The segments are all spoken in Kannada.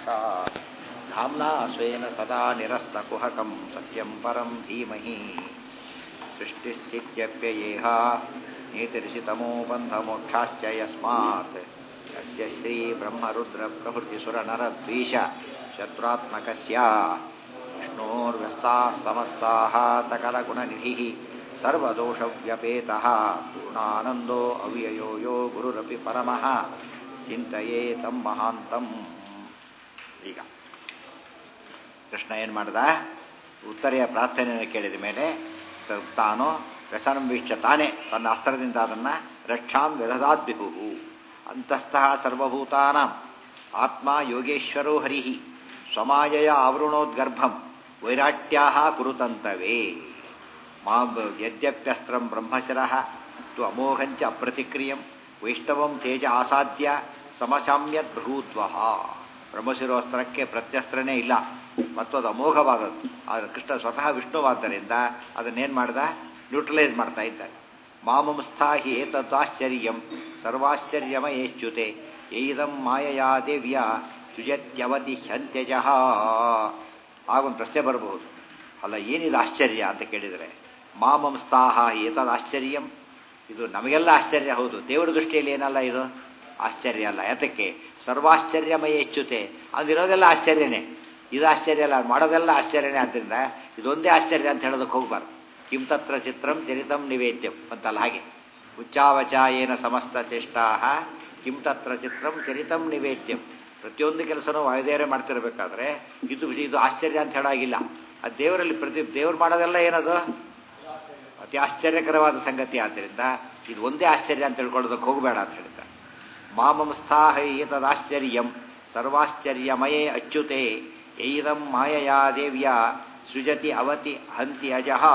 रक्षा धाम्ना स्वेन सदा निरस्तकुहकं सत्यं परं धीमहि सृष्टिस्थित्यप्ययेह नीतिरिषितमो बन्धमोक्षाश्च यस्मात् यस्य श्रीब्रह्मरुद्रप्रभृतिसुरनरद्वीष शत्रुत्मकस्य विष्णोर्व्यस्ताः समस्ताः सकलगुणनिधिः सर्वदोषव्यपेतः पूर्णानन्दो अव्ययो यो गुरुरपि परमः ಚಿಂತೆಯೇ ತಮ್ಮ ಮಹಾಂತಂ ಈಗ ಕೃಷ್ಣ ಏನು ಮಾಡ್ದ ಉತ್ತರೆಯ ಪ್ರಾರ್ಥನೆಯನ್ನು ಕೇಳಿದ ಮೇಲೆ ತಾನು ವ್ಯಸನಂವೀಕ್ಷ ತಾನೇ ತನ್ನ ಅಸ್ತ್ರದಿಂದ ಅದನ್ನು ರಕ್ಷಾಂ ವ್ಯದದಾದ್ಬಿಹು ಅಂತಸ್ಥಃ ಸರ್ವಭೂತಾನಾಂ ಆತ್ಮ ಯೋಗೇಶ್ವರೋ ಹರಿ ಸ್ವಮಾಯಯ ಆವೃಣೋದ್ಗರ್ಭಂ ವೈರಾಟ್ಯಾ ಕುರುತಂತವೇ ಮಾ ಯದ್ಯಪ್ಯಸ್ತ್ರಂ ಬ್ರಹ್ಮಶರಃ ತು ಅಮೋಘಂಚ ಅಪ್ರತಿಕ್ರಿಯಂ ವೈಷ್ಣವಂ ತೇಜ ಆಸಾದ್ಯ ಸಮಸಾಮ್ಯದ್ ಬೃಹೂದ್ವಹ ಬ್ರಹ್ಮಶಿರೋಸ್ತ್ರಕ್ಕೆ ಪ್ರತ್ಯಸ್ತ್ರನೇ ಇಲ್ಲ ಮತ್ತು ಅದು ಅಮೋಘವಾದದ್ದು ಆದರೆ ಕೃಷ್ಣ ಸ್ವತಃ ವಿಷ್ಣುವಾದ್ದರಿಂದ ಅದನ್ನೇನು ಮಾಡ್ದ ನ್ಯೂಟ್ರಲೈಸ್ ಮಾಡ್ತಾ ಇದ್ದಾರೆ ಮಾಮಂಸ್ಥಾಹಿ ಏತದಾಶ್ಚರ್ಯಂ ಸರ್ವಾಶ್ಚರ್ಯಮಯೇಚ್ಯುತೆ ಏದಂ ಮಾಯಯಾ ದೇವ್ಯ ಸುಜತ್ಯವತಿ ಹ್ಯಂತ್ಯಜಃ ಆಗೊಂದು ಪ್ರಶ್ನೆ ಬರಬಹುದು ಅಲ್ಲ ಏನಿದು ಆಶ್ಚರ್ಯ ಅಂತ ಕೇಳಿದರೆ ಮಾಮಂಸ್ಥಾಹ ಏತದಾಶ್ಚರ್ಯಂ ಇದು ನಮಗೆಲ್ಲ ಆಶ್ಚರ್ಯ ಹೌದು ದೇವರ ದೃಷ್ಟಿಯಲ್ಲಿ ಏನಲ್ಲ ಇದು ಆಶ್ಚರ್ಯ ಅಲ್ಲ ಯಾತಕ್ಕೆ ಸರ್ವಾಶ್ಚರ್ಯಮಯ ಹೆಚ್ಚುತ್ತೆ ಅದಿರೋದೆಲ್ಲ ಆಶ್ಚರ್ಯನೇ ಇದು ಆಶ್ಚರ್ಯ ಅಲ್ಲ ಮಾಡೋದೆಲ್ಲ ಆಶ್ಚರ್ಯನೇ ಆದ್ದರಿಂದ ಇದೊಂದೇ ಆಶ್ಚರ್ಯ ಅಂತ ಹೇಳೋದಕ್ಕೆ ಹೋಗ್ಬಾರ್ದು ಕಿಂ ತತ್ರ ಚಿತ್ರಂ ಚರಿತಂ ನಿವೇದ್ಯಂ ಅಂತಲ್ಲ ಹಾಗೆ ಉಚ್ಚಾವಚ ಏನ ಸಮಸ್ತ ಚೇಷ್ಟಾ ಕಿಂ ತತ್ರ ಚಿತ್ರಂ ಚರಿತಂ ನಿವೇದ್ಯಂ ಪ್ರತಿಯೊಂದು ಕೆಲಸನೂ ವಾಯುದೇವರೇ ಮಾಡ್ತಿರ್ಬೇಕಾದ್ರೆ ಇದು ಇದು ಆಶ್ಚರ್ಯ ಅಂತ ಹೇಳಾಗಿಲ್ಲ ಆ ದೇವರಲ್ಲಿ ಪ್ರತಿ ದೇವ್ರು ಮಾಡೋದೆಲ್ಲ ಏನದು ಅತಿ ಆಶ್ಚರ್ಯಕರವಾದ ಸಂಗತಿ ಆದ್ದರಿಂದ ಇದು ಒಂದೇ ಆಶ್ಚರ್ಯ ಅಂತ ತಿಳ್ಕೊಳ್ಳೋದಕ್ಕೆ ಹೋಗಬೇಡ ಅಂತ ಹೇಳ್ತಾರೆ ಮಾಮಂಸ್ಥಾಹ ಏತದಾಶ್ಚರ್ಯಂ ಸರ್ವಾಶ್ಚರ್ಯಮಯೇ ಅಚ್ಯುತೆ ಏದಂ ಮಾಯಯಾ ದೇವ್ಯ ಸೃಜತಿ ಅವತಿ ಹಂತಿ ಅಜಃ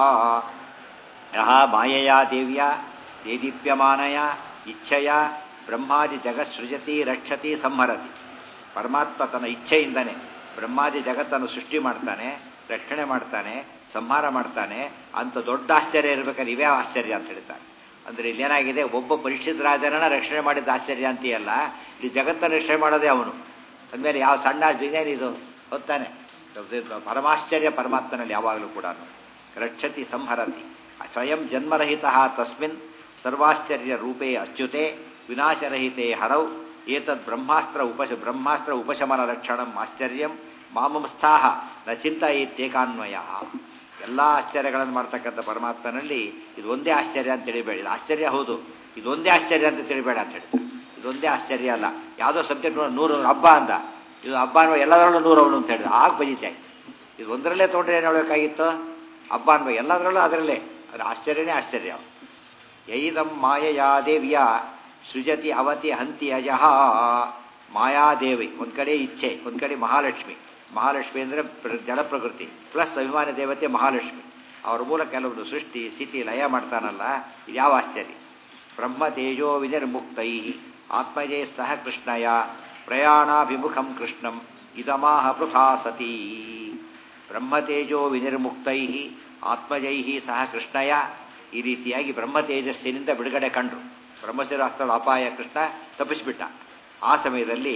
ಯಹ ಮಾಯಯಾ ದೇವ್ಯ ದೇದೀಪ್ಯಮಾನಯ ಇಚ್ಛೆಯ ಬ್ರಹ್ಮಾದಿ ಜಗತ್ಸೃಜತಿ ರಕ್ಷತಿ ಸಂಹರತಿ ಪರಮಾತ್ಮ ತನ್ನ ಇಚ್ಛೆಯಿಂದನೇ ಬ್ರಹ್ಮಾದಿ ಜಗತ್ತನ್ನು ಸೃಷ್ಟಿ ಮಾಡ್ತಾನೆ ರಕ್ಷಣೆ ಮಾಡ್ತಾನೆ ಸಂಹಾರ ಮಾಡ್ತಾನೆ ಅಂತ ದೊಡ್ಡ ಆಶ್ಚರ್ಯ ಇರಬೇಕಾದ್ರೆ ಇವೇ ಆಶ್ಚರ್ಯ ಅಂತ ಹೇಳ್ತಾರೆ ಅಂದರೆ ಇಲ್ಲೇನಾಗಿದೆ ಒಬ್ಬ ಪರಿಷ್ಠಿತ ರಾಜನನ್ನ ರಕ್ಷಣೆ ಮಾಡಿದ ಆಶ್ಚರ್ಯ ಅಂತೀಯಲ್ಲ ಈ ಜಗತ್ತನ್ನು ರಕ್ಷಣೆ ಮಾಡೋದೇ ಅವನು ಅಂದಮೇಲೆ ಯಾವ ಸಣ್ಣ ಬಿಜೇನ್ ಇದು ಹೊತ್ತಾನೆ ಪರಮಾಶ್ಚರ್ಯ ಪರಮಾತ್ಮನಲ್ಲಿ ಯಾವಾಗಲೂ ಕೂಡ ರಕ್ಷತಿ ಸಂಹರತಿ ಸ್ವಯಂ ಜನ್ಮರಹಿತ ತಸ್ಮಿನ್ ಸರ್ವಾಶ್ಚರ್ಯ ರೂಪೇ ಅಚ್ಯುತೆ ವಿನಾಶರಹಿತೆ ಹರೌ ಏತದ್ ಬ್ರಹ್ಮಾಸ್ತ್ರ ಉಪಶ ಬ್ರಹ್ಮಾಸ್ತ್ರ ಉಪಶಮನ ರಕ್ಷಣಂ ಆಶ್ಚರ್ಯಂ ಮಾಮಂಸ್ಥಾಹ ನ ಚಿಂತೆಯೇಕಾನ್ವಯ ಎಲ್ಲ ಆಶ್ಚರ್ಯಗಳನ್ನು ಮಾಡ್ತಕ್ಕಂಥ ಪರಮಾತ್ಮನಲ್ಲಿ ಇದು ಒಂದೇ ಆಶ್ಚರ್ಯ ಅಂತ ತಿಳಿಬೇಡ ಆಶ್ಚರ್ಯ ಹೌದು ಇದೊಂದೇ ಆಶ್ಚರ್ಯ ಅಂತ ತಿಳಿಬೇಡ ಅಂತ ಹೇಳ್ತಾರೆ ಇದೊಂದೇ ಆಶ್ಚರ್ಯ ಅಲ್ಲ ಯಾವುದೋ ಸಬ್ಜೆಕ್ಟ್ ನೂರು ಹಬ್ಬ ಅಂದ ಇದು ಹಬ್ಬ ಅನ್ನುವ ಎಲ್ಲದರಲ್ಲೂ ನೂರು ಅವನು ಅಂತ ಹೇಳಿದ್ರೆ ಆಗ ಬಜಿತೆ ಇದು ಒಂದರಲ್ಲೇ ತೊಗೊಂಡ್ರೆ ಏನು ಹೇಳಬೇಕಾಗಿತ್ತು ಹಬ್ಬ ಅನ್ನುವ ಎಲ್ಲದರಲ್ಲೂ ಅದರಲ್ಲೇ ಅದು ಆಶ್ಚರ್ಯನೇ ಆಶ್ಚರ್ಯ ಯೈದಂ ಮಾಯಯಾ ದೇವಿಯ ಸೃಜತಿ ಅವತಿ ಹಂತಿ ಅಜಃ ಮಾಯಾದೇವಿ ಒಂದು ಕಡೆ ಇಚ್ಛೆ ಒಂದು ಕಡೆ ಮಹಾಲಕ್ಷ್ಮಿ ಮಹಾಲಕ್ಷ್ಮಿ ಅಂದರೆ ಜಲಪ್ರಕೃತಿ ಪ್ಲಸ್ ಅಭಿಮಾನಿ ದೇವತೆ ಮಹಾಲಕ್ಷ್ಮಿ ಅವರ ಮೂಲಕ ಕೆಲವೊಂದು ಸೃಷ್ಟಿ ಸ್ಥಿತಿ ಲಯ ಮಾಡ್ತಾನಲ್ಲ ಇದು ಯಾವ ಆಶ್ಚರ್ಯ ಬ್ರಹ್ಮ ತೇಜೋ ವಿನಿರ್ಮುಕ್ತೈ ಆತ್ಮಜೇ ಸಹ ಕೃಷ್ಣಯ ಪ್ರಯಾಣಾಭಿಮುಖಂ ಕೃಷ್ಣಂ ಇದಮಾಹ ಪೃಥಾ ಸತೀ ಬ್ರಹ್ಮತೇಜೋ ವಿನಿರ್ಮುಕ್ತೈ ಆತ್ಮಜೈ ಸಹ ಕೃಷ್ಣಯ ಈ ರೀತಿಯಾಗಿ ಬ್ರಹ್ಮ ತೇಜಸ್ಸಿನಿಂದ ಬಿಡುಗಡೆ ಕಂಡ್ರು ಬ್ರಹ್ಮಶಿರಾಸ್ತ್ರದ ಅಪಾಯ ಕೃಷ್ಣ ತಪ್ಪಿಸಿಬಿಟ್ಟ ಆ ಸಮಯದಲ್ಲಿ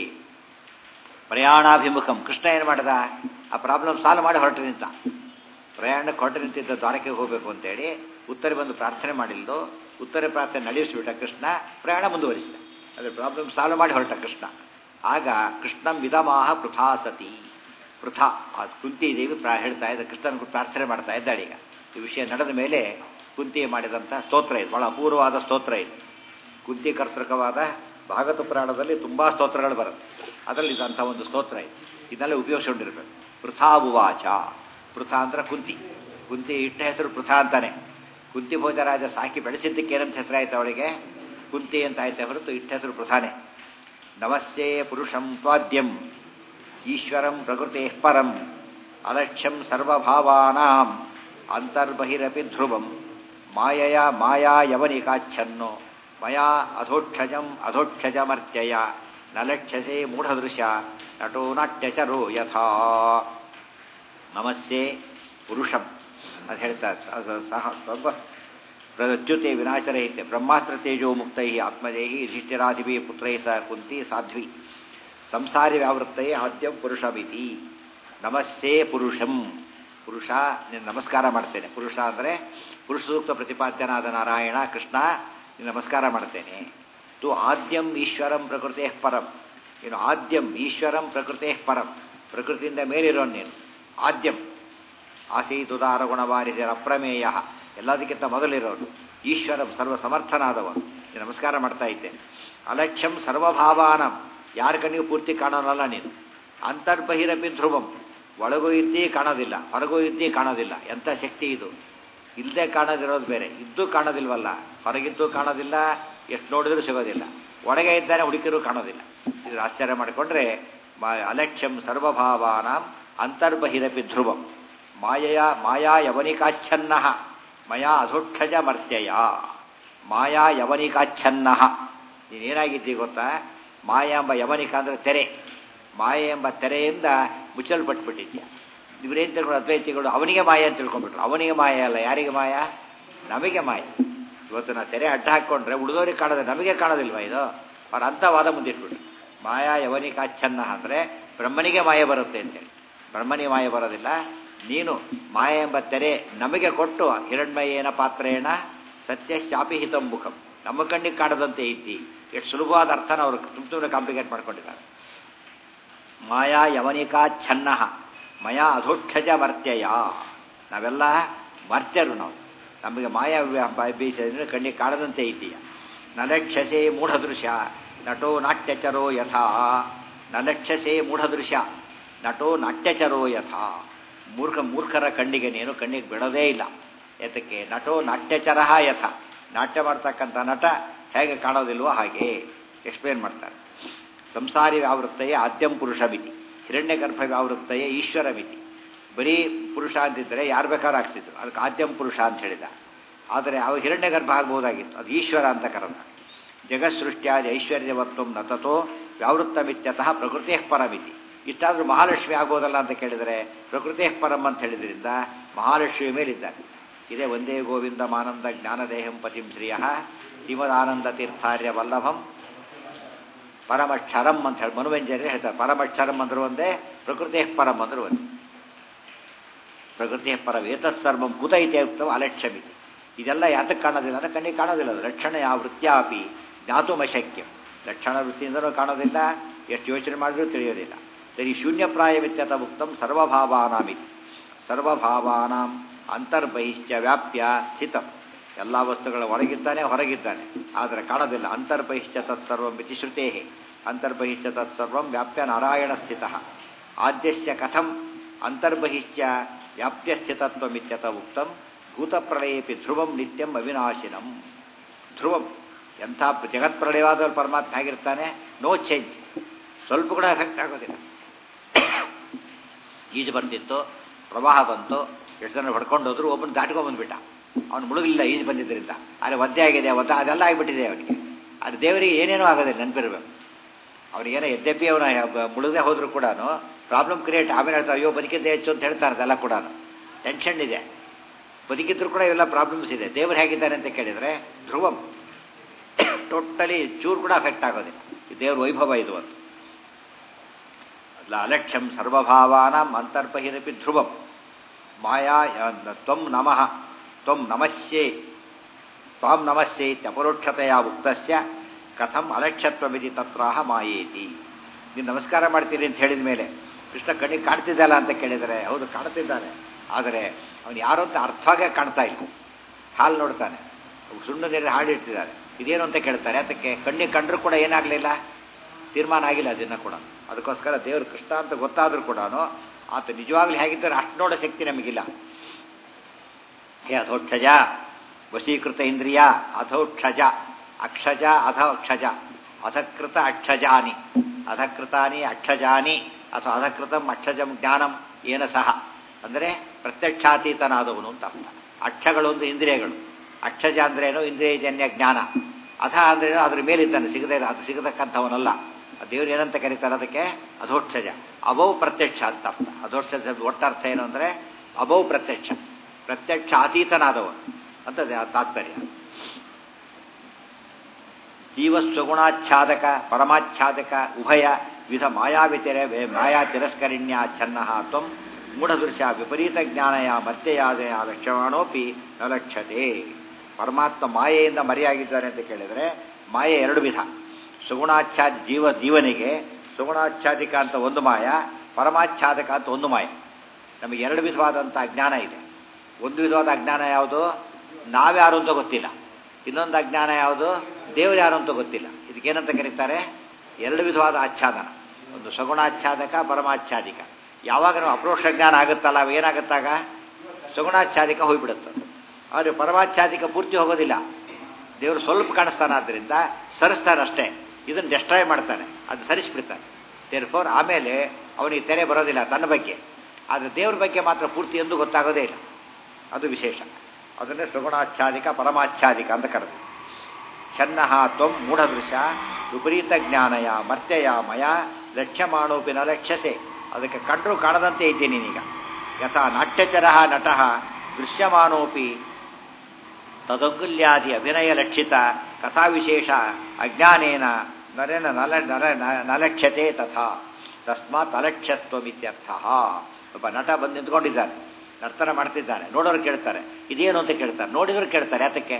ಪ್ರಯಾಣಾಭಿಮುಖಂ ಕೃಷ್ಣ ಏನು ಮಾಡ್ದ ಆ ಪ್ರಾಬ್ಲಮ್ ಸಾಲ್ವ್ ಮಾಡಿ ಹೊರಟು ನಿಂತ ಪ್ರಯಾಣಕ್ಕೆ ಹೊರಟು ನಿಂತಿದ್ದ ದ್ವಾರಕ್ಕೆ ಹೋಗಬೇಕು ಅಂತೇಳಿ ಉತ್ತರ ಬಂದು ಪ್ರಾರ್ಥನೆ ಮಾಡಿಲ್ದು ಉತ್ತರ ಪ್ರಾರ್ಥನೆ ನಡೆಸಿಬಿಟ್ಟ ಕೃಷ್ಣ ಪ್ರಯಾಣ ಮುಂದುವರಿಸಿದ ಅದ್ರ ಪ್ರಾಬ್ಲಮ್ ಸಾಲ್ವ್ ಮಾಡಿ ಹೊರಟ ಕೃಷ್ಣ ಆಗ ಕೃಷ್ಣಂ ವಿಧಮಾಹ ಪೃಥಾ ಸತಿ ಪೃಥಾ ಆ ಕುಂತಿ ದೇವಿ ಪ್ರಾ ಹೇಳ್ತಾ ಇದ್ದ ಕೃಷ್ಣನ ಪ್ರಾರ್ಥನೆ ಮಾಡ್ತಾ ಇದ್ದಾಳೆ ಈಗ ಈ ವಿಷಯ ನಡೆದ ಮೇಲೆ ಕುಂತಿ ಮಾಡಿದಂಥ ಸ್ತೋತ್ರ ಇದು ಬಹಳ ಅಪೂರ್ವವಾದ ಸ್ತೋತ್ರ ಇದು ಕುಂತಿ ಕರ್ತೃಕವಾದ ಭಾಗವತ ಪುರಾಣದಲ್ಲಿ ತುಂಬ ಸ್ತೋತ್ರಗಳು ಬರುತ್ತೆ ಅದರಲ್ಲಿ ಇದಂಥ ಒಂದು ಸ್ತೋತ್ರ ಇದೆ ಇದನ್ನೆಲ್ಲ ಉಪಯೋಗಿಸ್ಕೊಂಡಿರ್ಬೇಕು ಪೃಥಾವುವಾಚ ಪೃಥಾ ಅಂದ್ರೆ ಕುಂತಿ ಕುಂತಿ ಇಟ್ಟ ಹೆಸರು ಪೃಥಾ ಅಂತಾನೆ ಕುಂತಿ ಭೋಜರಾಜ ಸಾಕಿ ಬೆಳೆಸಿದ್ದಕ್ಕೆ ಏನಂತ ಹೆಸರಾಯ್ತು ಅವಳಿಗೆ ಕುಂತಿ ಅಂತ ಆಯ್ತೆ ಹೊರತು ಇಟ್ಟ ಹೆಸರು ಪೃಥಾನೆ ನಮಸ್ಯೇ ಪುರುಷಂ ಸ್ವಾದ್ಯಂ ಈಶ್ವರಂ ಪ್ರಕೃತೆ ಪರಂ ಅಲಕ್ಷ್ಯಂ ಸರ್ವಭಾವಾನಾಂ ಅಂತರ್ಬಹಿರಪಿ ಧ್ರುವಂ ಮಾಯಯ ಮಾಯಾ ಯವನಿಕಾಚ್ಛನ್ನೋ ಮಯಾ ಅಧೋಕ್ಷಜಂ ಅಧೋಕ್ಷಜಮರ್ತ್ಯಯ ನಲಕ್ಷಸೆ ಮೂಢದೃಶ್ಯ ನಟೋ ನಾಟ್ಯಚರೋ ಯಥಾ ನಮಸ್ಯೆ ಪುರುಷಂ ಅದು ಹೇಳ್ತಾರೆ ಸಹ ಪ್ರಚ್ಯುತೆ ವಿನಾಶರಹಿತೆ ಬ್ರಹ್ಮಾಸ್ತ್ರ ತೇಜೋ ಮುಕ್ತೈ ಆತ್ಮಜೈ ಯುಧಿಷ್ಠಿರಾಧಿಪಿ ಪುತ್ರೈ ಸ ಕುಂತಿ ಸಾಧ್ವಿ ಸಂಸಾರಿ ವ್ಯಾವೃತ್ತಯೇ ಆದ್ಯಂ ಪುರುಷಮಿತಿ ನಮಸ್ಸೇ ಪುರುಷಂ ಪುರುಷ ನೀನು ನಮಸ್ಕಾರ ಮಾಡ್ತೇನೆ ಪುರುಷ ಅಂದರೆ ಪುರುಷ ಸೂಕ್ತ ಪ್ರತಿಪಾದ್ಯನಾದ ನಾರಾಯಣ ಕೃಷ್ಣ ನೀನು ನಮಸ್ಕಾರ ಮಾಡ್ತೇನೆ ತು ಆದ್ಯಂ ಈಶ್ವರಂ ಪ್ರಕೃತೇ ಪರಂ ನೀನು ಆದ್ಯಂ ಈಶ್ವರಂ ಪ್ರಕೃತೇ ಪರಂ ಪ್ರಕೃತಿಯಿಂದ ಮೇಲಿರೋ ನೀನು ಆದ್ಯಂ ಆಸೀತುದಾರ ಗುಣವಾರಿದರ ಅಪ್ರಮೇಯ ಎಲ್ಲದಕ್ಕಿಂತ ಮೊದಲಿರೋನು ಈಶ್ವರಂ ಸರ್ವ ಸಮರ್ಥನಾದವನು ನೀನು ನಮಸ್ಕಾರ ಮಾಡ್ತಾ ಇದ್ದೇನೆ ಅಲಕ್ಷ್ಯಂ ಸರ್ವಭಾವಾನಂ ಯಾರ ಕಣ್ಣಿಗೂ ಪೂರ್ತಿ ಕಾಣೋನಲ್ಲ ನೀನು ಅಂತರ್ಬಹಿರಪಿ ಧ್ರುವಂ ಒಳಗೂ ಇದ್ದೀ ಕಾಣೋದಿಲ್ಲ ಹೊರಗೂ ಇದ್ದೀ ಕಾಣೋದಿಲ್ಲ ಎಂಥ ಶಕ್ತಿ ಇದು ಇಲ್ಲದೆ ಕಾಣೋದಿರೋದು ಬೇರೆ ಇದ್ದು ಕಾಣೋದಿಲ್ವಲ್ಲ ಹೊರಗಿದ್ದು ಕಾಣೋದಿಲ್ಲ ಎಷ್ಟು ನೋಡಿದ್ರೂ ಸಿಗೋದಿಲ್ಲ ಒಳಗೆ ಇದ್ದಾನೆ ಹುಡುಕಿರೂ ಕಾಣೋದಿಲ್ಲ ಇದು ಆಶ್ಚರ್ಯ ಮಾಡಿಕೊಂಡ್ರೆ ಅಲಕ್ಷ್ಯಂ ಸರ್ವಭಾವಾನ ಅಂತರ್ಬಹಿರಪಿ ಧ್ರುವಂ ಮಾಯಯ ಮಾಯಾ ಯವನಿಕಾಚ್ಛನ್ನ ಮಯಾ ಅಧೋಕ್ಷಜ ಮರ್ತ್ಯಯ ಮಾಯಾ ಯವನಿಕಾಚ್ಛನ್ನ ನೀನೇನಾಗಿದ್ದಿ ಗೊತ್ತಾ ಮಾಯಾ ಎಂಬ ಯವನಿಕ ಅಂದರೆ ತೆರೆ ಮಾಯ ಎಂಬ ತೆರೆಯಿಂದ ಮುಚ್ಚಲ್ಪಟ್ಬಿಟ್ಟಿದ್ಯಾ ಇವರೇನು ತಿಳ್ಕೊಂಡು ಅದ್ವೈತಿಗಳು ಅವನಿಗೆ ಮಾಯ ಅಂತ ತಿಳ್ಕೊಂಡ್ಬಿಟ್ರು ಅವನಿಗೆ ಮಾಯ ಅಲ್ಲ ಯಾರಿಗೆ ಮಾಯ ನಮಗೆ ಮಾಯ ಇವತ್ತು ನಾ ತೆರೆ ಅಡ್ಡ ಹಾಕ್ಕೊಂಡ್ರೆ ಉಳಿದವ್ರಿಗೆ ಕಾಣೋದು ನಮಗೆ ಕಾಣೋದಿಲ್ವಾ ಇದು ಅವ್ರ ಅಂಥ ವಾದ ಮುಂದಿಟ್ಬಿಟ್ರು ಮಾಯಾ ಯವನಿಕಾಚ್ಛನ್ನ ಅಂದರೆ ಬ್ರಹ್ಮನಿಗೆ ಮಾಯ ಬರುತ್ತೆ ಅಂತೇಳಿ ಬ್ರಹ್ಮನಿಗೆ ಮಾಯ ಬರೋದಿಲ್ಲ ನೀನು ಮಾಯ ಎಂಬ ತೆರೆ ನಮಗೆ ಕೊಟ್ಟು ಹಿರಣ್ಮಯೇನ ಪಾತ್ರೇಣ ಸತ್ಯ ಶಾಪಿಹಿತಂ ಮುಖಂ ನಮ್ಮ ಕಣ್ಣಿಗೆ ಕಾಣದಂತೆ ಇದ್ದಿ ಎಷ್ಟು ಸುಲಭವಾದ ಅರ್ಥನ ಅವರು ತುಂಬ ತುಂಬ ಕಾಂಪ್ಲಿಕೇಟ್ ಮಾಡ್ಕೊಂಡಿದ್ದಾರೆ ಮಾಯಾ ಯವನಿಕಾ ಛನ್ನ ಮಯಾ ಅಧೋಕ್ಷಜ ಮರ್ತ್ಯಯ ನಾವೆಲ್ಲ ಮರ್ತ್ಯರು ನಾವು ನಮಗೆ ಮಾಯಾ ಬೀಸಿದ್ರೆ ಕಣ್ಣಿಗೆ ಕಾಣದಂತೆ ಇದ್ದೀಯ ನಲಕ್ಷಸೆ ಮೂಢದೃಶ್ಯ ನಟೋ ನಾಟ್ಯಚರೋ ಯಥಾ ನಲಕ್ಷಸೆ ಮೂಢದೃಶ್ಯ ನಟೋ ನಾಟ್ಯಚರೋ ಯಥಾ ಮೂರ್ಖ ಮೂರ್ಖರ ಕಣ್ಣಿಗೆ ನೀನು ಕಣ್ಣಿಗೆ ಬಿಡೋದೇ ಇಲ್ಲ ಎತಕ್ಕೆ ನಟೋ ನಾಟ್ಯಚರ ಯಥ ನಾಟ್ಯ ಮಾಡ್ತಕ್ಕಂಥ ನಟ ಹೇಗೆ ಕಾಣೋದಿಲ್ವೋ ಹಾಗೆ ಎಕ್ಸ್ಪ್ಲೇನ್ ಮಾಡ್ತಾರೆ ಸಂಸಾರಿ ವ್ಯಾವೃತ್ತಯೇ ಆದ್ಯಂ ಪುರುಷ ಮಿತಿ ಹಿರಣ್ಯ ಗರ್ಭ ವ್ಯಾವೃತ್ತಯೇ ಈಶ್ವರ ಮಿತಿ ಬರೀ ಪುರುಷ ಅಂತಿದ್ದರೆ ಯಾರು ಬೇಕಾದ್ರೂ ಆಗ್ತಿದ್ರು ಅದಕ್ಕೆ ಆದ್ಯಂ ಪುರುಷ ಅಂತ ಹೇಳಿದ ಆದರೆ ಅವ ಹಿರಣ್ಯ ಗರ್ಭ ಆಗ್ಬೋದಾಗಿತ್ತು ಅದು ಈಶ್ವರ ಅಂತ ಕರೆದ ಜಗತ್ಸೃಷ್ಟ್ಯಾದಿ ಐಶ್ವರ್ಯವತ್ವ ನತತೋ ವ್ಯಾವೃತ್ತಮಿತ್ಯತಃ ಪ್ರಕೃತಿಯ ಪರಮಿತಿ ಇಷ್ಟಾದರೂ ಮಹಾಲಕ್ಷ್ಮಿ ಆಗೋದಲ್ಲ ಅಂತ ಕೇಳಿದರೆ ಪ್ರಕೃತಿಯ ಪರಂ ಅಂತ ಹೇಳಿದ್ರಿಂದ ಮಹಾಲಕ್ಷ್ಮಿ ಮೇಲಿದ್ದಾನೆ ಇದೇ ಒಂದೇ ಗೋವಿಂದ ಮಾನಂದ ಜ್ಞಾನದೇಹಂ ಪತಿಂ ಶ್ರಿಯ ಶ್ರೀಮದಾನಂದ ತೀರ್ಥಾರ್ಯ ವಲ್ಲಭಂ ಪರಮಕ್ಷರಂ ಅಂತ ಹೇಳಿ ಮನುವಂಜನೆ ಹೇಳ್ತಾರೆ ಪರಮಕ್ಷರಂ ಅಂದ್ರು ಒಂದೇ ಪ್ರಕೃತಿಯ ಪರಂ ಅಂದ್ರು ಒಂದೇ ಪ್ರಕೃತಿಯ ಪರ ಏತತ್ಸರ್ವಂ ಕುತ ಇತಿ ಉಕ್ತವ ಅಲಕ್ಷ್ಯಮಿತಿ ಇದೆಲ್ಲ ಯಾತಕ್ಕೆ ಕಾಣೋದಿಲ್ಲ ಅಂದರೆ ಕಣ್ಣಿಗೆ ಕಾಣೋದಿಲ್ಲ ಅದು ಲಕ್ಷಣ ಯಾವ ವೃತ್ತಿಯಾಪಿ ಜ್ಞಾತು ಅಶಕ್ಯಂ ಲಕ್ಷಣ ವೃತ್ತಿಯಿಂದಲೂ ಕಾಣೋದಿಲ್ಲ ಎಷ್ಟು ಯೋಚನೆ ಮಾಡಿದ್ರೂ ತಿಳಿಯೋದಿಲ್ಲ ತರಿ ಶೂನ್ಯಪ್ರಾಯವಿತ್ಯತ ಉಕ್ತಂ ಸರ್ವಭಾವಾನಾಮಿತಿ ಸರ್ವಭಾವಾನಾಂ ಅಂತರ್ಬಹಿಶ್ಚ ವ್ಯಾಪ್ಯ ಸ್ಥಿತಂ ಎಲ್ಲ ವಸ್ತುಗಳ ಒಳಗಿದ್ದಾನೆ ಹೊರಗಿದ್ದಾನೆ ಆದರೆ ಕಾಣೋದಿಲ್ಲ ಅಂತರ್ಬಹಿಶ್ಚ ತತ್ಸರ್ವಂ ಇತಿ ಶ್ರುತೇ ಅಂತರ್ಬಹಿಶ್ಚ ತತ್ಸರ್ವಂ ವ್ಯಾಪ್ಯ ನಾರಾಯಣ ಸ್ಥಿತ ಆದ್ಯಸ್ಯ ಕಥಂ ಅಂತರ್ಬಹಿಶ್ಚ ವ್ಯಾಪ್ಯ ಸ್ಥಿತತ್ವಮಿತ್ಯತ ಉಕ್ತಂ ಭೂತಪ್ರಳಯೇಪಿ ಧ್ರುವಂ ನಿತ್ಯಂ ಅವಿನಾಶಿನಂ ಧ್ರುವಂ ಎಂಥ ಜಗತ್ಪ್ರಳಯವಾದ ಪರಮಾತ್ಮ ಆಗಿರ್ತಾನೆ ನೋ ಚೇಂಜ್ ಸ್ವಲ್ಪ ಕೂಡ ಎಫೆಕ್ಟ್ ಆಗೋದಿಲ್ಲ ಈಜು ಬರ್ತಿತ್ತು ಪ್ರವಾಹ ಬಂತು ಎಷ್ಟು ಜನ ಹೊಡ್ಕೊಂಡು ಹೋದ್ರು ಒಬ್ಬನು ದಾಟ್ಕೊಂಡ್ಬಂದ್ಬಿಟ್ಟ ಅವನು ಮುಳುಗಲಿಲ್ಲ ಈಜು ಬಂದಿದ್ದರಿಂದ ಆದರೆ ಒದ್ದೆ ಆಗಿದೆ ಒದ್ದ ಅದೆಲ್ಲ ಆಗಿಬಿಟ್ಟಿದೆ ಅವನಿಗೆ ಅದು ದೇವರಿಗೆ ಏನೇನೂ ಆಗೋದಿಲ್ಲ ನೆನಪಿರ್ಬೇಕು ಅವನಿಗೇನೋ ಎದ್ದೆಪ್ಪಿ ಅವನ ಮುಳುಗದೆ ಹೋದ್ರು ಕೂಡ ಪ್ರಾಬ್ಲಮ್ ಕ್ರಿಯೇಟ್ ಆಮೇಲೆ ಹೇಳ್ತಾರೆ ಅಯ್ಯೋ ಬದುಕಿದ್ದೆ ಹೆಚ್ಚು ಅಂತ ಹೇಳ್ತಾರೆ ಅದೆಲ್ಲ ಕೂಡ ಟೆನ್ಷನ್ ಇದೆ ಬದುಕಿದ್ರು ಕೂಡ ಇವೆಲ್ಲ ಪ್ರಾಬ್ಲಮ್ಸ್ ಇದೆ ದೇವರು ಹೇಗಿದ್ದಾರೆ ಅಂತ ಕೇಳಿದರೆ ಧ್ರುವಂ ಟೋಟಲಿ ಚೂರು ಕೂಡ ಅಫೆಕ್ಟ್ ಆಗೋದಿಲ್ಲ ಈ ದೇವ್ರ ವೈಭವ ಇದು ಅಂತ ಅಲಕ್ಷ್ಯಂ ಸರ್ವಭಾವಾನಾಂ ಅಂತರ್ಬಹಿರಪಿ ಧ್ರುವಂ ಮಾಯಾ ತ್ವಂ ನಮಃ ತ್ವಂ ನಮಸ್ಯೆ ತ್ವಾಂ ನಮಸ್ಯೆ ಇತ್ಯಪರೋಕ್ಷತೆಯ ಉಕ್ತಸ್ಯ ಕಥಂ ಅಲಕ್ಷ್ಯತ್ವವಿಧಿ ತತ್ರಾಹ ಮಾಯೇತಿ ನೀನು ನಮಸ್ಕಾರ ಮಾಡ್ತೀರಿ ಅಂತ ಹೇಳಿದ ಮೇಲೆ ಕೃಷ್ಣ ಕಣ್ಣಿಗೆ ಕಾಣ್ತಿದ್ದಲ್ಲ ಅಂತ ಕೇಳಿದರೆ ಹೌದು ಕಾಣ್ತಿದ್ದಾನೆ ಆದರೆ ಅವನು ಯಾರೋ ಅಂತ ಅರ್ಥವಾಗೇ ಕಾಣ್ತಾ ಇಲ್ಲ ಹಾಲು ನೋಡ್ತಾನೆ ಸುಣ್ಣ ನೀರು ಹಾಳಿಟ್ಟಿದ್ದಾರೆ ಇದೇನು ಅಂತ ಕೇಳ್ತಾರೆ ಅದಕ್ಕೆ ಕಣ್ಣಿಗೆ ಕಂಡ್ರೂ ಕೂಡ ಏನಾಗಲಿಲ್ಲ ತೀರ್ಮಾನ ಆಗಿಲ್ಲ ಅದನ್ನು ಕೂಡ ಅದಕ್ಕೋಸ್ಕರ ದೇವರು ಕೃಷ್ಣ ಅಂತ ಗೊತ್ತಾದರೂ ಕೂಡ ಆತ ನಿಜವಾಗ್ಲೂ ಹೇಗಿದ್ದಾರೆ ಅಷ್ಟು ನೋಡೋ ಶಕ್ತಿ ನಮಗಿಲ್ಲ ಹೇ ಅಧೋಕ್ಷಜ ವಶೀಕೃತ ಇಂದ್ರಿಯ ಅಧೋಕ್ಷಜ ಅಕ್ಷಜ ಅಧೋಕ್ಷಜ ಅಧಕೃತ ಅಕ್ಷಜಾನಿ ಅಧಕೃತಾನಿ ಅಕ್ಷಜಾನಿ ಅಥವಾ ಅಧಕೃತಂ ಅಕ್ಷಜಂ ಜ್ಞಾನಂ ಏನ ಸಹ ಅಂದರೆ ಪ್ರತ್ಯಕ್ಷಾತೀತನಾದವನು ಅಂತ ಅರ್ಥ ಅಕ್ಷಗಳು ಒಂದು ಇಂದ್ರಿಯಗಳು ಅಕ್ಷಜ ಅಂದ್ರೇನು ಇಂದ್ರಿಯಜನ್ಯ ಜ್ಞಾನ ಅಥ ಅಂದ್ರೇನು ಅದ್ರ ಮೇಲಿದ್ದಾನೆ ಸಿಗದೇ ಇಲ್ಲ ಅದು ಸಿಗತಕ್ಕಂಥವನಲ್ಲ ದೇವರು ಏನಂತ ಕರೀತಾರೆ ಅದಕ್ಕೆ ಅಧೋಕ್ಷಜ ಅಭೌ ಪ್ರತ್ಯಕ್ಷ ಅಂತ ಅರ್ಥ ಅಧೋಕ್ಷಜ ಒಟ್ಟರ್ಥ ಏನು ಅಂದರೆ ಅಭೌ ಪ್ರತ್ಯಕ್ಷ ಪ್ರತ್ಯಕ್ಷ ಅತೀತನಾದವನು ಅಂತ ತಾತ್ಪರ್ಯ ಜೀವಸ್ವಗುಣಾಚ್ಛಾದಕ ಪರಮಾಚ್ಛಾದಕ ಉಭಯ ವಿಧ ಮಾಯಾವಿತಿರ ಮಾಯಾ ತಿರಸ್ಕರಿಣ್ಯ ಛನ್ನ ತ್ವಂ ಮೂಢದೃಶ್ಯ ವಿಪರೀತ ಜ್ಞಾನಯ ಮತ್ತೆಯಾದಯ ಲಕ್ಷ್ಯಮಾಣೋಪಿ ನ ಲಕ್ಷ್ಯತೆ ಪರಮಾತ್ಮ ಮಾಯೆಯಿಂದ ಮರೆಯಾಗಿದ್ದಾರೆ ಅಂತ ಕೇಳಿದರೆ ಮಾಯೆ ಎರಡು ವಿಧ ಸುಗುಣಾಚ್ಛಾದ ಜೀವ ಜೀವನಿಗೆ ಸುಗುಣಾಚ್ಛಾದಿಕ ಅಂತ ಒಂದು ಮಾಯ ಪರಮಾಚ್ಛಾದಕ ಅಂತ ಒಂದು ಮಾಯ ನಮಗೆ ಎರಡು ವಿಧವಾದಂಥ ಅಜ್ಞಾನ ಇದೆ ಒಂದು ವಿಧವಾದ ಅಜ್ಞಾನ ಯಾವುದು ನಾವ್ಯಾರು ಅಂತ ಗೊತ್ತಿಲ್ಲ ಇನ್ನೊಂದು ಅಜ್ಞಾನ ಯಾವುದು ದೇವರು ಯಾರು ಅಂತ ಗೊತ್ತಿಲ್ಲ ಇದಕ್ಕೇನಂತ ಕರೀತಾರೆ ಎರಡು ವಿಧವಾದ ಆಚ್ಛಾದನ ಒಂದು ಸಗುಣಾಚ್ಛಾದಕ ಪರಮಾಚ್ಛಾದಿಕ ಯಾವಾಗ ನಾವು ಅಪ್ರೋಕ್ಷ ಜ್ಞಾನ ಆಗುತ್ತಲ್ಲ ಅವ ಏನಾಗುತ್ತಾಗ ಸಗುಣಾಚ್ಛಾದಿಕ ಹೋಗ್ಬಿಡುತ್ತೆ ಆದರೆ ಪರಮಾಚ್ಛಾದಿಕ ಪೂರ್ತಿ ಹೋಗೋದಿಲ್ಲ ದೇವರು ಸ್ವಲ್ಪ ಕಾಣಿಸ್ತಾನೆ ಆದ್ದರಿಂದ ಸರಿಸ್ತಾನೆ ಅಷ್ಟೇ ಇದನ್ನು ಡೆಸ್ಟ್ರಾಯ್ ಮಾಡ್ತಾನೆ ಅದು ಸರಿಸ್ಬಿಡ್ತಾನೆ ದೇರ್ಫೋರ್ ಆಮೇಲೆ ಅವನಿಗೆ ತೆರೆ ಬರೋದಿಲ್ಲ ತನ್ನ ಬಗ್ಗೆ ಆದರೆ ದೇವ್ರ ಬಗ್ಗೆ ಮಾತ್ರ ಪೂರ್ತಿ ಎಂದು ಗೊತ್ತಾಗೋದೇ ಇಲ್ಲ ಅದು ವಿಶೇಷ ಅದನ್ನೇ ಸುಗುಣಾಚ್ಛಾದಿಕ ಪರಮಾಚ್ಛಾದಿಕ ಅಂತ ಕರೆದು ಛನ್ನ ತ್ವಂ ಮೂಢದೃಶ ವಿಪರೀತ ಜ್ಞಾನಯ ಮತ್ಯಯ ಮಯ ಲಕ್ಷ್ಯಮಾಣೋಪಿ ನ ಲಕ್ಷ್ಯಸೆ ಅದಕ್ಕೆ ಕಂಡ್ರು ಕಾಣದಂತೆ ಇದ್ದೀನಿ ನೀನೀಗ ಯಥಾ ನಾಟ್ಯಚರ ನಟಃ ದೃಶ್ಯಮಾನೋಪಿ ತದಂಗುಲ್ಯಾದಿ ಅಭಿನಯ ಲಕ್ಷಿತ ಕಥಾವಿಶೇಷ ಅಜ್ಞಾನೇನ ನರೇನ ನಲ ನರ ನಲಕ್ಷ್ಯತೆ ತಥಾ ತಸ್ಮಾತ್ ಅಲಕ್ಷ್ಯಸ್ತ್ವಮಿತ್ಯರ್ಥ ಒಬ್ಬ ನಟ ಬಂದು ನಿಂತ್ಕೊಂಡಿದ್ದಾನೆ ನರ್ತನ ಮಾಡ್ತಿದ್ದಾನೆ ನೋಡೋರು ಕೇಳ್ತಾರೆ ಇದೇನು ಅಂತ ಕೇಳ್ತಾರೆ ನೋಡಿದ್ರು ಕೇಳ್ತಾರೆ ಯಾತಕ್ಕೆ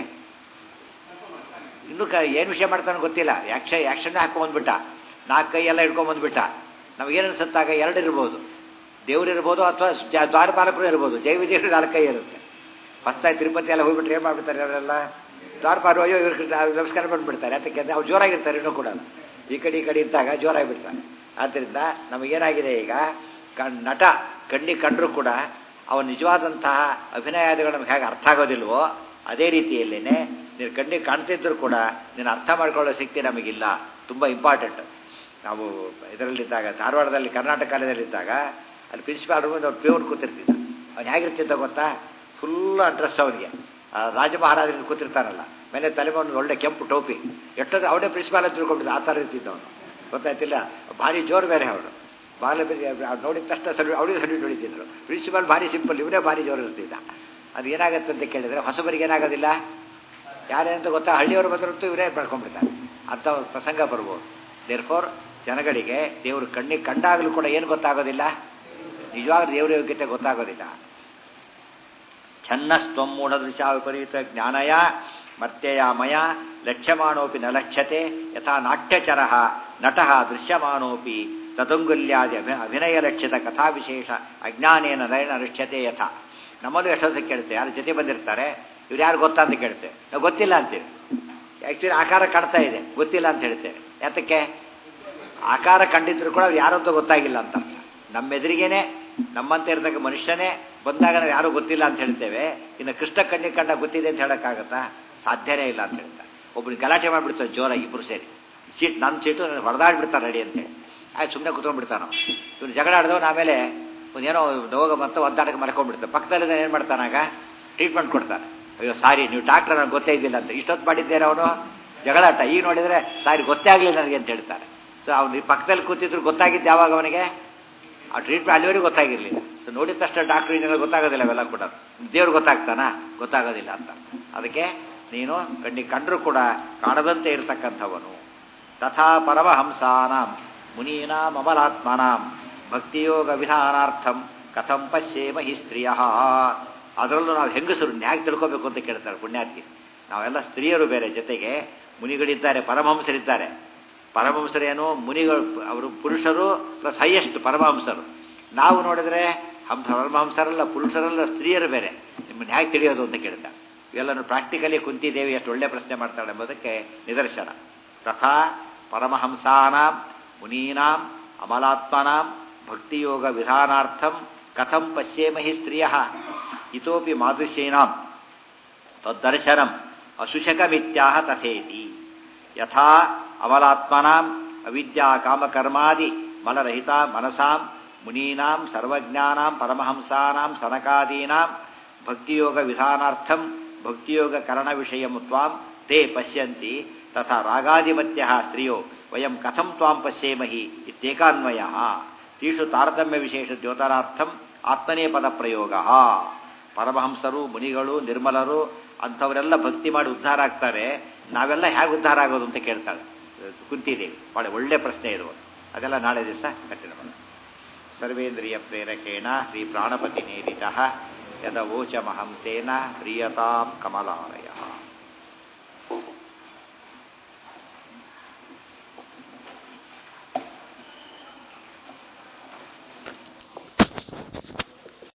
ಇನ್ನೂ ಕ ಏನು ವಿಷಯ ಮಾಡ್ತಾನೆ ಗೊತ್ತಿಲ್ಲ ಯಾಕ್ಷ ಆ್ಯಕ್ಷನ್ನೇ ಹಾಕೊಂಬಂದ್ಬಿಟ್ಟ ನಾಲ್ಕು ಕೈ ಎಲ್ಲ ಹಿಡ್ಕೊಂಬಂದ್ಬಿಟ್ಟ ನಮಗೇನು ಅನ್ಸುತ್ತಾಗ ಎರಡು ಇರ್ಬೋದು ದೇವ್ರು ಇರ್ಬೋದು ಅಥವಾ ಜ ದ್ವಾರಪಾಲಕರು ಇರ್ಬೋದು ಜೈವಿದೇವರು ನಾಲ್ಕು ಕೈ ಇರುತ್ತೆ ಹೊಸ್ತಾಗಿ ತಿರುಪತಿ ಎಲ್ಲ ಹೋಗ್ಬಿಟ್ರೆ ಏನು ಮಾಡ್ಬಿಡ್ತಾರೆ ಅವರೆಲ್ಲ ದ್ವಾರಪಾಲ ಅಯ್ಯೋ ಇವ್ರು ನಮಸ್ಕಾರ ಬಂದ್ಬಿಡ್ತಾರೆ ಅದಕ್ಕೆ ಅವ್ರು ಜೋರಾಗಿರ್ತಾರೆ ಇನ್ನೂ ಕೂಡ ಈ ಕಡೆ ಈ ಕಡೆ ಇದ್ದಾಗ ಜೋರಾಗಿಬಿಡ್ತಾರೆ ಆದ್ದರಿಂದ ನಮಗೇನಾಗಿದೆ ಈಗ ಕಣ್ ನಟ ಕಣ್ಣಿಗೆ ಕಂಡರೂ ಕೂಡ ಅವನ ನಿಜವಾದಂತಹ ಅಭಿನಯಾದಿಗಳು ನಮ್ಗೆ ಹೇಗೆ ಅರ್ಥ ಆಗೋದಿಲ್ವೋ ಅದೇ ರೀತಿಯಲ್ಲೇನೆ ನೀನು ಕಣ್ಣಿಗೆ ಕಾಣ್ತಿದ್ರು ಕೂಡ ನೀನು ಅರ್ಥ ಮಾಡ್ಕೊಳ್ಳೋ ಶಕ್ತಿ ನಮಗಿಲ್ಲ ತುಂಬ ಇಂಪಾರ್ಟೆಂಟ್ ನಾವು ಇದರಲ್ಲಿದ್ದಾಗ ಧಾರವಾಡದಲ್ಲಿ ಕರ್ನಾಟಕ ಕಾಲೇಜಲ್ಲಿದ್ದಾಗ ಅಲ್ಲಿ ಪ್ರಿನ್ಸಿಪಾಲ್ ರೂಮ್ ಅವ್ರು ಪ್ಯೂನ್ ಕೂತಿರ್ತಿದ್ದ ಅವ್ನು ಹೇಗಿರ್ತಿದ್ದ ಗೊತ್ತಾ ಫುಲ್ ಅಡ್ರೆಸ್ ಅವನಿಗೆ ರಾಜ ಮಹಾರಾಜರಿಂದ ಕೂತಿರ್ತಾನಲ್ಲ ಮೇಲೆ ತಲೆ ಒಂದು ಒಳ್ಳೆ ಕೆಂಪು ಟೋಪಿ ಎಷ್ಟೊಂದು ಅವನೇ ಪ್ರಿನ್ಸಿಪಾಲ್ ಅಂತ ತಿಳ್ಕೊಂಡಿದ್ದ ಆ ಥರ ಇರ್ತಿದ್ದ ಅವನು ಗೊತ್ತಾಯ್ತಿಲ್ಲ ಭಾರಿ ಜೋರು ಬೇರೆ ಅವರು ಬಾಗಿಲ ನೋಡಿದ ತಕ್ಷಣ ಸಲ್ಯೂಟ್ ಅವಳಿಗೆ ಸಲ್ಯೂಟ್ ಹೊಡಿತಿದ್ರು ಪ್ರಿನ್ಸಿಪಾಲ್ ಭಾರಿ ಸಿಂಪಲ್ ಇವನೇ ಭಾರಿ ಜೋರು ಇರ್ತಿದ್ದ ಅದು ಏನಾಗುತ್ತೆ ಅಂತ ಕೇಳಿದರೆ ಹೊಸಬರಿಗೆ ಏನಾಗೋದಿಲ್ಲ ಯಾರೇ ಅಂತ ಗೊತ್ತಾ ಹಳ್ಳಿಯವರು ಬಂದಿರುತ್ತೋ ಇವರೇ ಮಾಡ್ಕೊಂಡ್ಬಿಡ್ತಾರೆ ಅಂಥ ಪ್ರಸಂಗ ಬರ್ಬೋದು ದೇರ್ಫೋರ್ ಜನಗಳಿಗೆ ದೇವರು ಕಣ್ಣಿಗೆ ಕಂಡಾಗಲೂ ಕೂಡ ಏನು ಗೊತ್ತಾಗೋದಿಲ್ಲ ನಿಜವಾದ ದೇವರ ಯೋಗ್ಯತೆ ಗೊತ್ತಾಗೋದಿಲ್ಲ ಛನ್ನಸ್ತ್ವಂ ಮೂಢದೃಶ ವಿಪರೀತ ಜ್ಞಾನಯ ಮತ್ತೆಯ ಮಯ ಲಕ್ಷ್ಯಮಾನೋಪಿ ನ ಲಕ್ಷ್ಯತೆ ಯಥಾ ನಾಟ್ಯಚರ ನಟಃ ದೃಶ್ಯಮಾನೋಪಿ ತದಂಗುಲ್ಯಾದಿ ಅಭಿ ಅಭಿನಯ ಲಕ್ಷಿತ ಕಥಾವಿಶೇಷ ಅಜ್ಞಾನೇನ ನಯನ ಲಕ್ಷ್ಯತೆ ಯಥ ನಮ್ಮಲ್ಲೂ ಎಷ್ಟೊತ್ತು ಕೇಳುತ್ತೆ ಯಾರು ಜೊತೆ ಬಂದಿರ್ತಾರೆ ಇವ್ರು ಯಾರು ಗೊತ್ತಾ ಅಂತ ಕೇಳ್ತೇವೆ ನಾವು ಗೊತ್ತಿಲ್ಲ ಅಂತೀವಿ ಆ್ಯಕ್ಚುಲಿ ಆಕಾರ ಕಾಣ್ತಾ ಇದೆ ಗೊತ್ತಿಲ್ಲ ಅಂತ ಹೇಳ್ತೇವೆ ಯಾತಕ್ಕೆ ಆಕಾರ ಕಂಡಿದ್ರು ಕೂಡ ಅವ್ರು ಯಾರಂತೂ ಗೊತ್ತಾಗಿಲ್ಲ ಅಂತ ನಮ್ಮ ಎದುರಿಗೇನೆ ನಮ್ಮಂತೆ ಇರ್ತಕ್ಕ ಮನುಷ್ಯನೇ ಬಂದಾಗ ನಾವು ಯಾರೂ ಗೊತ್ತಿಲ್ಲ ಅಂತ ಹೇಳ್ತೇವೆ ಇನ್ನು ಕೃಷ್ಣ ಕಣ್ಣಿಗೆ ಕಂಡ ಗೊತ್ತಿದೆ ಅಂತ ಹೇಳೋಕ್ಕಾಗತ್ತಾ ಸಾಧ್ಯನೇ ಇಲ್ಲ ಅಂತ ಹೇಳ್ತಾರೆ ಒಬ್ಬರು ಗಲಾಟೆ ಮಾಡಿಬಿಡ್ತಾರೆ ಜೋರಾಗಿ ಇಬ್ಬರು ಸೇರಿ ಸೀಟ್ ನನ್ನ ಸೀಟು ನನಗೆ ಹೊಡೆದಾಡ್ಬಿಡ್ತಾರೆ ರೆಡಿ ಅಂತೇಳಿ ಆಯ್ತು ಸುಮ್ಮನೆ ಕುತ್ಕೊಂಡ್ಬಿಡ್ತಾನೋ ಇವ್ನು ಜಗಳ ಆಡಿದವನು ಆಮೇಲೆ ಏನೋ ಹೋಗ ಮತ್ತೆ ಒದ್ದಾಡಕ್ಕೆ ಮಲ್ಕೊಂಡ್ಬಿಡ್ತಾರೆ ಪಕ್ಕದಲ್ಲಿ ಏನು ಮಾಡ್ತಾನಾಗ ಟ್ರೀಟ್ಮೆಂಟ್ ಕೊಡ್ತಾನೆ ಅಯ್ಯೋ ಸಾರಿ ನೀವು ಡಾಕ್ಟರ್ ನನಗೆ ಗೊತ್ತೇ ಇದ್ದಿಲ್ಲ ಅಂತ ಇಷ್ಟೊತ್ತು ಮಾಡಿದ್ದೇನೆ ಅವನು ಜಗಳಾಟ ಈಗ ನೋಡಿದರೆ ಸಾರಿ ಗೊತ್ತೇ ಆಗಲಿಲ್ಲ ನನಗೆ ಅಂತ ಹೇಳ್ತಾರೆ ಸೊ ಅವ್ನು ಪಕ್ಕದಲ್ಲಿ ಕೂತಿದ್ರು ಗೊತ್ತಾಗಿದ್ದು ಯಾವಾಗ ಅವನಿಗೆ ಆ ಟ್ರೀಟ್ಮೆಂಟ್ ಅಲ್ಲಿವರೆಗೂ ಗೊತ್ತಾಗಿರಲಿಲ್ಲ ಸೊ ನೋಡಿದ ತಕ್ಷಣ ಡಾಕ್ಟ್ರ್ ಇದನ್ನೆಲ್ಲ ಗೊತ್ತಾಗೋದಿಲ್ಲ ಅವೆಲ್ಲ ಕೂಡ ದೇವ್ರು ಗೊತ್ತಾಗ್ತಾನಾ ಗೊತ್ತಾಗೋದಿಲ್ಲ ಅಂತ ಅದಕ್ಕೆ ನೀನು ಕಣ್ಣಿಗೆ ಕಂಡರೂ ಕೂಡ ಕಾಣದಂತೆ ಇರತಕ್ಕಂಥವನು ತಥಾ ಪರಮಹಂಸಾನಾಂ ಮುನೀನಾಂ ಅಮಲಾತ್ಮನಾಂ ಭಕ್ತಿಯೋಗ ವಿಧಾನಾರ್ಥಂ ಕಥಂ ಪಶ್ಯೇಮ ಹಿ ಸ್ತ್ರೀಯ ಅದರಲ್ಲೂ ನಾವು ಹೆಂಗಸರು ಹೇಗೆ ತಿಳ್ಕೋಬೇಕು ಅಂತ ಕೇಳ್ತಾರೆ ಪುಣ್ಯಾತ್ತಿ ನಾವೆಲ್ಲ ಸ್ತ್ರೀಯರು ಬೇರೆ ಜೊತೆಗೆ ಮುನಿಗಳಿದ್ದಾರೆ ಪರಮಹಂಸರಿದ್ದಾರೆ ಪರಮಹಂಸರೇನು ಮುನಿಗಳು ಅವರು ಪುರುಷರು ಪ್ಲಸ್ ಹೈಯೆಸ್ಟ್ ಪರಮಹಂಸರು ನಾವು ನೋಡಿದ್ರೆ ಹಂಸ ಪರಮಹಂಸರಲ್ಲ ಪುರುಷರಲ್ಲ ಸ್ತ್ರೀಯರು ಬೇರೆ ನಿಮ್ಮನ್ನು ಹೇಗೆ ತಿಳಿಯೋದು ಅಂತ ಕೇಳ್ತಾರೆ ಇವೆಲ್ಲನೂ ಪ್ರಾಕ್ಟಿಕಲಿ ಕುಂತಿದ್ದೇವೆ ಎಷ್ಟು ಒಳ್ಳೆ ಪ್ರಶ್ನೆ ಮಾಡ್ತಾಳೆ ಎಂಬುದಕ್ಕೆ ನಿದರ್ಶನ ತಥಾ ಪರಮಹಂಸಾನಾಂ ಮುನೀನಾಂ ಅಮಲಾತ್ಮನಾಂ ಭಕ್ತಿಯೋಗ ವಿಧಾನಾರ್ಥಂ ಕಥಂ ಪಶ್ಯೇಮ ಹಿ ಸ್ತ್ರೀಯ ಇತೋಪಿ ಮಾದೃಶ್ಯೀನಾಂ ತದ್ದರ್ಶನಂ ಅಶುಶಕಮಿತ್ಯಾಹ ತಥೇತಿ ಯಥಾ ಅಮಲಾತ್ಮನಾಂ ಅವಿದ್ಯಾ ಕಾಮಕರ್ಮಾದಿ ಮಲರಹಿತ ಮನಸಾಂ ಮುನೀನಾಂ ಸರ್ವಜ್ಞಾನಾಂ ಪರಮಹಂಸಾನಾಂ ಸನಕಾದೀನಾಂ ಭಕ್ತಿಯೋಗ ವಿಧಾನಾರ್ಥಂ ಭಕ್ತಿಯೋಗ ಕರಣ ವಿಷಯಂ ತ್ವಾಂ ತೇ ಪಶ್ಯಂತಿ ತಥಾ ರಾಗಾದಿಮತ್ಯ ಸ್ತ್ರೀಯೋ ವಯಂ ಕಥಂ ತ್ವಾಂ ಪಶ್ಯೇಮಹಿ ಇತ್ಯೇಕಾನ್ವಯ ತೀಷು ತಾರತಮ್ಯ ವಿಶೇಷ ದ್ಯೋತನಾರ್ಥಂ ಆತ್ಮನೇ ಪದ ಪ್ರಯೋಗ ಪರಮಹಂಸರು ಮುನಿಗಳು ನಿರ್ಮಲರು ಅಂಥವರೆಲ್ಲ ಭಕ್ತಿ ಮಾಡಿ ಉದ್ಧಾರ ಆಗ್ತಾರೆ ನಾವೆಲ್ಲ ಹೇಗೆ ಉದ್ಧಾರ ಆಗೋದು ಅಂತ ಕೇಳ್ತಾಳೆ ಕುಂತಿದ್ದೇವೆ ಭಾಳ ಒಳ್ಳೆ ಪ್ರಶ್ನೆ ಇರುವ ಅದೆಲ್ಲ ನಾಳೆ ದಿವಸ ಕಂಟಿನ್ಯೂ ಮಾಡೋಣ ಸರ್ವೇಂದ್ರಿಯ ಪ್ರೇರಕೇಣ ಶ್ರೀ ಪ್ರಾಣಪತಿ ನೇರಿತ ಯದವೋಚಮಹಂ ತೇನ ಪ್ರಿಯತಾಂ ಕಮಲಾಲಯ